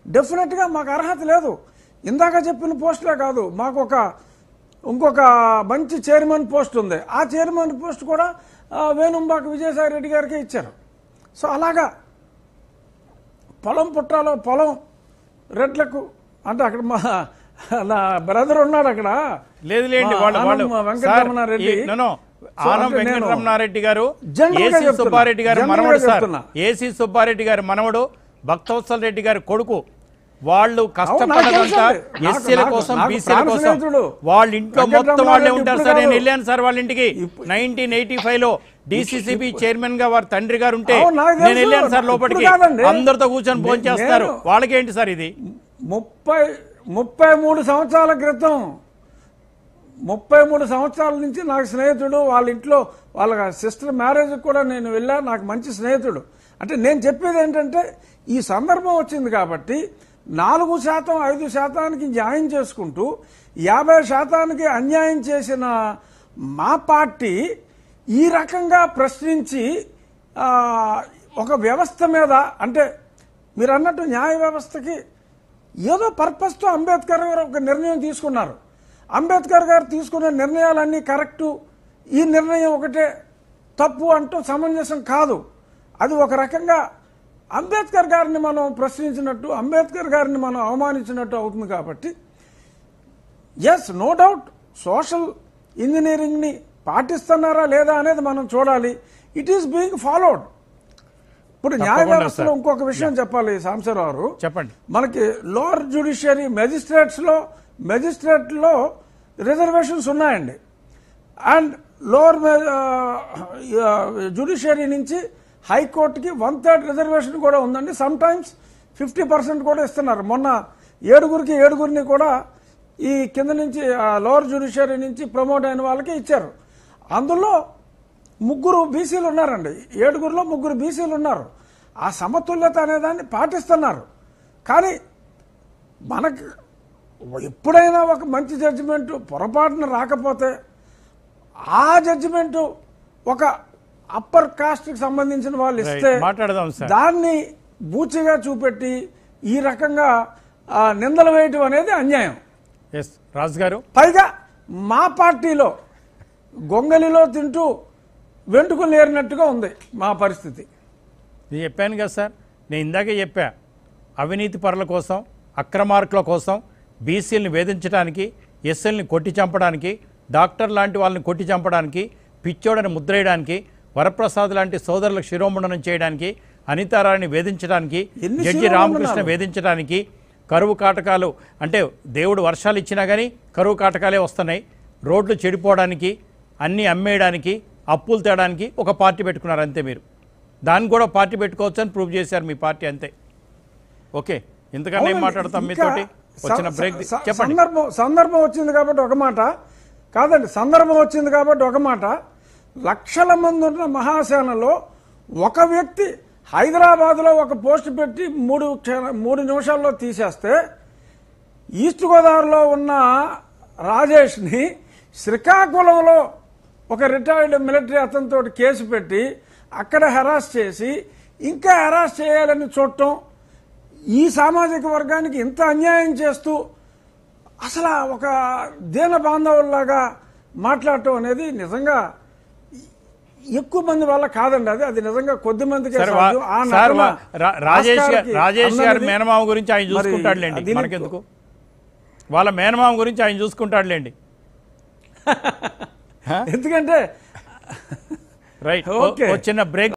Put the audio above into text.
డెఫినెట్గా మాకు అర్హత లేదు ఇందాక చెప్పిన పోస్టులే కాదు మాకు ఒక ఇంకొక మంచి చైర్మన్ పోస్ట్ ఉంది ఆ చైర్మన్ పోస్ట్ కూడా ఆ, వేణుంబాక విజయసాయి రెడ్డి గారికి ఇచ్చారు సో అలాగా పొలం పుట్టాలో పొలం రెడ్లకు అంటే అక్కడ మా నా బ్రదర్ ఉన్నాడు అక్కడ లేదు లేండి మా వాళ్ళు వాళ్ళు ఆనం వెంకటరమణారెడ్డి. సార్, ఈ- no, no. సో ఆనం అంటే నేను వెంకటరమణారెడ్డి గారు general గా ఏసీ చెప్తున్నా. సుబ్బారెడ్డి గారి general గా మనవడు సార్ చెప్తున్నా. ఏసీ సుబ్బారెడ్డి గారి మనవడు భక్తవత్సల్ రెడ్డి గారి కొడుకు వాళ్ళు నాకు కష్టపడదంతా తెలుసండి. నాకు- ఎస్సీల నాకు- కోసం నాకు బీసీల ప్రాణ కోసం స్నేహితుడు. వాళ్ళ ఇంట్లో మొత్తం వెంకటరమణారెడ్డి వాళ్ళే ఉంటారు ఇప్పుడు సార్ నేను కాదు. వెళ్ళాను సార్ వాళ్ళ ఇంటికి నైన్టీన్ ఎయిటీ ఫైవ్ లో డిసిసిబి చైర్మన్ గా వారి తండ్రి గారు ఉంటే అవును, నాకు నేను తెలుసు. వెళ్ళాను సార్ ఇప్పుడు లోపలికి కాదండి. అందరితో కూర్చొని నే- భోజనం చేస్తారు నేను- వాళ్ళకేంటి సార్ ఇది ముప్పై ముప్పై మూడు సంవత్సరాల క్రితం ముప్పై మూడు సంవత్సరాల నుంచి నాకు స్నేహితుడు వాళ్ళ ఇంట్లో వాళ్ళ సిస్టర్ మ్యారేజ్ కూడా నేను వెళ్ళా నాకు మంచి స్నేహితుడు అంటే నేను చెప్పేది ఏంటంటే ఈ సందర్భం వచ్చింది కాబట్టి నాలుగు శాతం ఐదు శాతానికి న్యాయం చేసుకుంటూ యాభై శాతానికి అన్యాయం చేసిన మా పార్టీ ఈ రకంగా ప్రశ్నించి ఆ, ఒక వ్యవస్థ మీద అంటే మీరు అన్నట్టు న్యాయ వ్యవస్థకి ఏదో పర్పస్తో అంబేద్కర్ గారు ఒక నిర్ణయం తీసుకున్నారు అంబేద్కర్ గారు తీసుకున్న నిర్ణయాలన్నీ కరెక్టు ఈ నిర్ణయం ఒకటే తప్పు అంటూ సమంజసం కాదు అది ఒక రకంగా అంబేద్కర్ గారిని మనం ప్రశ్నించినట్టు అంబేద్కర్ గారిని మనం అవమానించినట్టు అవుతుంది కాబట్టి ఎస్ నో డౌట్ సోషల్ ఇంజనీరింగ్ని పాటిస్తున్నారా లేదా అనేది మనం చూడాలి ఇట్ ఈస్ బీయింగ్ ఫాలోడ్ ఇప్పుడు న్యాయ తప్పకుండా, వ్యవస్థలో సార్. ఇంకొక విషయం చెప్పాలి సాంబశివరావు చెప్పండి మనకి లోవర్ జ్యుడిషియరీ మెజిస్ట్రేట్స్ లో మెజిస్ట్రేట్ లో రిజర్వేషన్స్ ఉన్నాయండి అండ్ లోవర్ జ్యుడిషియరీ నుంచి హైకోర్టుకి వన్ థర్డ్ రిజర్వేషన్ కూడా ఉందండి సమ్ టైమ్స్ ఫిఫ్టీ పర్సెంట్ కూడా ఇస్తున్నారు మొన్న ఏడుగురికి ఏడుగురిని కూడా ఈ కింద నుంచి లోవర్ జ్యుడిషియరీ నుంచి ప్రమోట్ అయిన వాళ్ళకి ఇచ్చారు అందులో ముగ్గురు బీసీలు ఉన్నారండి ఏడుగురిలో ముగ్గురు బీసీలు ఉన్నారు ఆ సమతుల్యత అనేదాన్ని పాటిస్తున్నారు కానీ మనకు ఎప్పుడైనా ఒక మంచి జడ్జిమెంట్ పొరపాటున రాకపోతే ఆ జడ్జిమెంట్ ఒక అప్పర్ కాస్ట్ కి సంబంధించిన వాళ్ళు ఇస్తే Right. మాట్లాడదాం సార్. దాన్ని బూచిగా చూపెట్టి ఈ రకంగా ఆ, నిందలు వేయటం అనేది అన్యాయం ఎస్ రాజు గారు పైగా మా పార్టీలో గొంగలిలో తింటూ వెంటుకలు ఏరినట్టుగా ఉంది మా పరిస్థితి నేను చెప్పాను కదా సార్ నేను ఇందాకే చెప్పా అవినీతి పరుల కోసం అక్రమార్కుల కోసం బీసీలను వేధించడానికి ఎస్ఎల్ని కొట్టి చంపడానికి డాక్టర్ లాంటి వాళ్ళని కొట్టి చంపడానికి పిచ్చోడని ముద్రేయడానికి వరప్రసాద్ లాంటి సోదరులకు శిరోముండనం చేయడానికి అనితారాన్ని వేధించడానికి ఎన్ని జడ్జి శిరోముండనాలు? రామకృష్ణ వేధించడానికి కరువు కాటకాలు అంటే దేవుడు వర్షాలు ఇచ్చినా కానీ కరువు కాటకాలే వస్తున్నాయి రోడ్లు చెడిపోవడానికి అన్నీ అమ్మేయడానికి అప్పులు తేడానికి ఒక పార్టీ పెట్టుకున్నారు అంతే మీరు దాన్ని కూడా పార్టీ పెట్టుకోవచ్చు అని ప్రూవ్ చేశారు మీ పార్టీ అంతే ఓకే ఇంతకన్నా ఏం అవునండి. మాట్లాడతాం ఇంకా మీతోటి వచ్చిన స- బ్రేక్ స- చెప్పండి సందర్భం సందర్భం వచ్చింది కాబట్టి ఒక మాట కాదండి సందర్భం వచ్చింది కాబట్టి ఒక మాట లక్షల మంది ఉన్న మహాసేనలో ఒక వ్యక్తి హైదరాబాద్లో ఒక పోస్ట్ పెట్టి మూడు క్షణ- మూడు నిమిషాల్లో తీసేస్తే ఈస్ట్ గోదావరిలో ఉన్న రాజేష్ని శ్రీకాకుళంలో ఒక రిటైర్డ్ మిలిటరీ అతనితో కేసు పెట్టి అక్కడ హెరాస్ చేసి ఇంకా హెరాస్ చేయాలని చూడటం ఈ సామాజిక వర్గానికి ఇంత అన్యాయం చేస్తూ అసలు ఒక దీన బాంధవుల్లాగా మాట్లాడటం అనేది నిజంగా ఎక్కువ మంది వల్ల కాదండి అది అది నిజంగా కొద్ది మందికే సార్ వా- సాధ్యం. ఆ సార్ నటన వా- రా- రాజేష్ గారు ఆస్కార్కి రాజేష్ గారి అందరిది మేనమామ గురించి ఆయన మరి చూసుకుంటాడులేండి దీనికి- మనకెందుకు వాళ్ళ మేనమామ గురించి ఆయన చూసుకుంటాడులేండి ఎందుకంటే రైట్ ఓకే. ఓ చిన్న బ్రేక్